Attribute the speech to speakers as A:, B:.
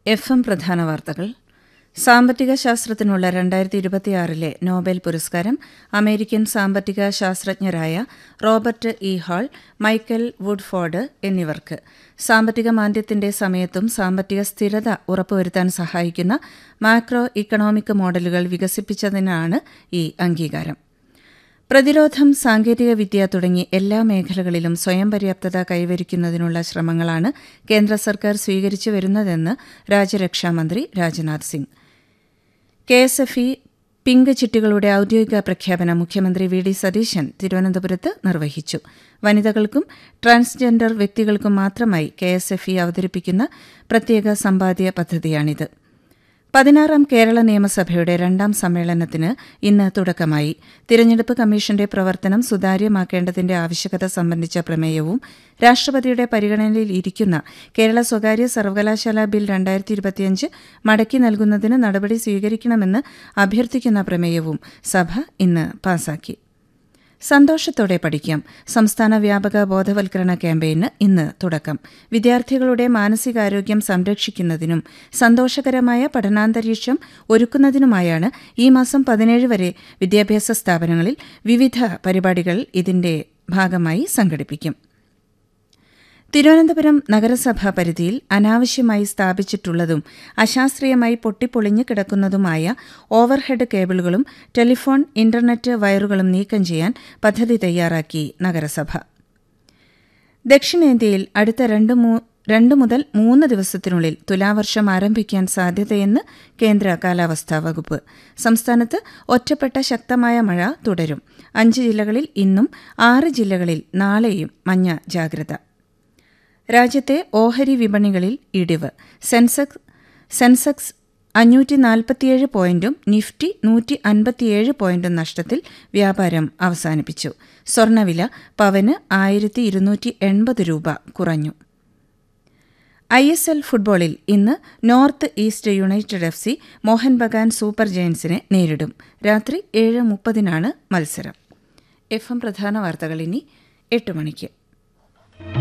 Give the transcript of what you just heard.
A: F M പ്രധാന വാർത്തകൾ സാമ്പത്തിക ശാസ്ത്രത്തിനുള്ള രണ്ടായിരത്തി ഇരുപത്തിയാറിലെ നോബൽ പുരസ്കാരം അമേരിക്കൻ സാമ്പത്തിക ശാസ്ത്രജ്ഞരായ Robert E Hall Michael Woodford എന്നിവർക്ക് സാമ്പത്തിക മാന്ദ്യത്തിന്റെ സമയത്തും സാമ്പത്തിക സ്ഥിരത ഉറപ്പുവരുത്താൻ സഹായിക്കുന്ന മാക്രോ ഇക്കണോമിക് മോഡലുകൾ വികസിപ്പിച്ചതിനാണ് ഈ അംഗീകാരം പ്രതിരോധം സാങ്കേതികവിദ്യ തുടങ്ങി എല്ലാ മേഖലകളിലും സ്വയം പര്യാപ്തത കൈവരിക്കുന്നതിനുള്ള ശ്രമങ്ങളാണ് കേന്ദ്ര സർക്കാർ സ്വീകരിച്ചു വരുന്നതെന്ന് രാജ്യരക്ഷാമന്ത്രി Rajnath Singh K S F E pink ചിട്ടികളുടെ ഔദ്യോഗിക പ്രഖ്യാപനം മുഖ്യമന്ത്രി വി ഡി സതീശൻ തിരുവനന്തപുരത്ത് നിർവഹിച്ചു വനിതകൾക്കും ട്രാൻസ്ജെൻഡർ വ്യക്തികൾക്കും മാത്രമായി കെ എസ് എഫ് ഇ അവതരിപ്പിക്കുന്ന പ്രത്യേക സമ്പാദ്യ പദ്ധതിയാണിത് പതിനാറാം കേരള നിയമസഭയുടെ രണ്ടാം സമ്മേളനത്തിന് ഇന്ന് തുടക്കമായി തിരഞ്ഞെടുപ്പ് കമ്മീഷന്റെ പ്രവർത്തനം സുതാര്യമാക്കേണ്ടതിന്റെ ആവശ്യകത സംബന്ധിച്ച പ്രമേയവും രാഷ്ട്രപതിയുടെ പരിഗണനയിൽ ഇരിക്കുന്ന കേരള സ്വകാര്യ സർവകലാശാല ബിൽ രണ്ടായിരത്തി ഇരുപത്തിയഞ്ച് മടക്കി നൽകുന്നതിന് നടപടി സ്വീകരിക്കണമെന്ന് അഭ്യർത്ഥിക്കുന്ന പ്രമേയവും സഭ ഇന്ന് പാസാക്കി സന്തോഷത്തോടെ പഠിക്കാം സംസ്ഥാന വ്യാപക ബോധവൽക്കരണ ക്യാമ്പയിന് ഇന്ന് തുടക്കം വിദ്യാർത്ഥികളുടെ മാനസികാരോഗ്യം സംരക്ഷിക്കുന്നതിനും സന്തോഷകരമായ പഠനാന്തരീക്ഷം ഒരുക്കുന്നതിനുമായാണ് ഈ മാസം പതിനേഴ് വരെ വിദ്യാഭ്യാസ സ്ഥാപനങ്ങളിൽ വിവിധ പരിപാടികൾ ഇതിന്റെ ഭാഗമായി സംഘടിപ്പിക്കും തിരുവനന്തപുരം നഗരസഭാ പരിധിയിൽ അനാവശ്യമായി സ്ഥാപിച്ചിട്ടുള്ളതും അശാസ്ത്രീയമായി പൊട്ടിപ്പൊളിഞ്ഞു കിടക്കുന്നതുമായ ഓവർഹെഡ് കേബിളുകളും ടെലിഫോൺ ഇന്റർനെറ്റ് വയറുകളും നീക്കം ചെയ്യാൻ പദ്ധതി തയ്യാറാക്കി നഗരസഭ ദക്ഷിണേന്ത്യയിൽ അടുത്ത രണ്ട് രണ്ട് മുതൽ മൂന്ന് ദിവസത്തിനുള്ളിൽ തുലാവർഷം ആരംഭിക്കാൻ സാധ്യതയെന്ന് കേന്ദ്ര കാലാവസ്ഥാ വകുപ്പ് സംസ്ഥാനത്ത് ഒറ്റപ്പെട്ട ശക്തമായ മഴ തുടരും അഞ്ച് ജില്ലകളിൽ ഇന്നും ആറ് ജില്ലകളിൽ നാളെയും മഞ്ഞ ജാഗ്രത രാജ്യത്തെ ഓഹരി വിപണികളിൽ ഇടിവ് സെൻസെക്സ് സെൻസെക്സ് അഞ്ഞൂറ്റി നാൽപ്പത്തിയേഴ് പോയിന്റും നിഫ്റ്റി നൂറ്റി അൻപത്തിയേഴ് പോയിന്റും നഷ്ടത്തിൽ വ്യാപാരം അവസാനിപ്പിച്ചു സ്വർണ്ണവില പവന് ആയിരത്തി ഇരുന്നൂറ്റി എൺപത് രൂപ കുറഞ്ഞു ഐ എസ് എൽ ഫുട്ബോളിൽ ഇന്ന് North East United F C Mohun Bagan super ജയൻസിനെ നേരിടും രാത്രി ഏഴ് മുപ്പതിനാണ് മത്സരം എഫ് എം പ്രധാന വാർത്തകൾ ഇനി എട്ട് മണിക്ക്